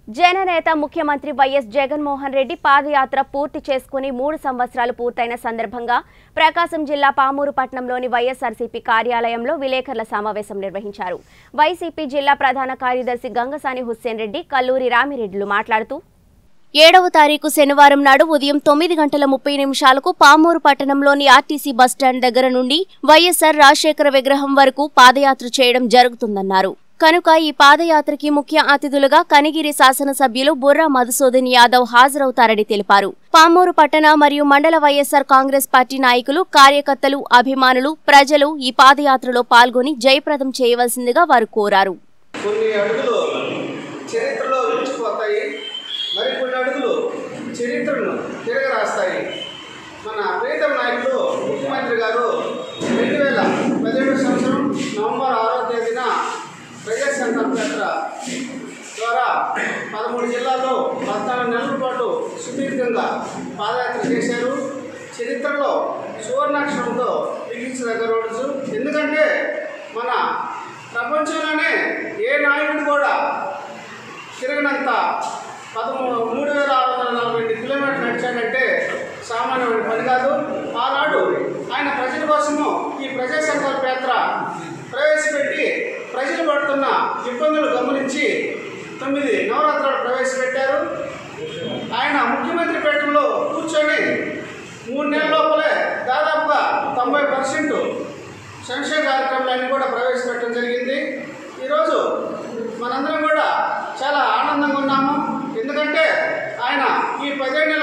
జననేత ముఖ్యమంత్రి వైఎస్ జగన్మోహన్ రెడ్డి పాదయాత్ర పూర్తి చేసుకుని మూడు సంవత్సరాలు పూర్తయిన సందర్భంగా ప్రకాశం జిల్లా పామూరు పట్టణంలోని వైఎస్ఆర్సీపీ కార్యాలయంలో విలేకరుల సమావేశం నిర్వహించారు వైసీపీ జిల్లా ప్రధాన కార్యదర్శి గంగసాని హుస్సేన్ రెడ్డి కల్లూరి రామిరెడ్డిలు మాట్లాడుతూ ఏడవ తారీఖు శనివారం నాడు ఉదయం తొమ్మిది గంటల ముప్పై నిమిషాలకు పామూరు పట్టణంలోని ఆర్టీసీ బస్టాండ్ దగ్గర నుండి వైఎస్ఆర్ రాజశేఖర విగ్రహం వరకు పాదయాత్ర చేయడం జరుగుతుందన్నారు కనుక ఈ పాదయాత్రకి ముఖ్య అతిథులుగా కనిగిరి శాసనసభ్యులు బుర్రా మధుసూదన్ యాదవ్ హాజరవుతారని తెలిపారు పామూరు పట్టణ మరియు మండల వైఎస్ఆర్ కాంగ్రెస్ పార్టీ నాయకులు కార్యకర్తలు అభిమానులు ప్రజలు ఈ పాదయాత్రలో పాల్గొని జయప్రదం చేయవలసిందిగా వారు కోరారు కొన్ని అడుగులు చరిత్రలో నిలిచిపోతాయి మరికొన్ని అడుగులు చరిత్రను తిరగరాస్తాయి మన ప్రీతం నాయకుడు ముఖ్యమంత్రి గారు రెండు వేల పదిహేడు సంవత్సరం నవంబర్ ఆరో తేదీన ప్రజా సంకల్ప యాత్ర ద్వారా పదమూడు జిల్లాల్లో పద్నాలుగు నెలల పాటు సుదీర్ఘంగా పాదయాత్ర చేశారు చరిత్రలో సువర్ణాక్షరంతో లిఖించదగ్గ రోజు ఎందుకంటే మన ప్రపంచంలోనే ఏ నాయకుడు కూడా తిరగనంత పదమూడు మూడు వేల ఆరు వందల నలభై ఎనిమిది కిలోమీటర్లు నడిచాడంటే సామాన్యమైన పని కాదు ఆనాడు ఆయన ప్రజల కోసము ఈ ప్రజా సంకల్ప యాత్ర ప్రవేశపెట్టి ప్రజలు పడుతున్న ఇబ్బందులు గమనించి తొమ్మిది నవరాత్రులు ప్రవేశపెట్టారు ఆయన ముఖ్యమంత్రి పీఠంలో కూర్చొని మూడు నెలల లోపలే దాదాపుగా తొంభై పర్సెంట్ సంక్షేమ కార్యక్రమాలన్నీ కూడా ప్రవేశపెట్టడం జరిగింది ఈరోజు మనందరం కూడా చాలా ఆనందంగా ఉన్నాము ఎందుకంటే ఆయన ఈ పదిహేను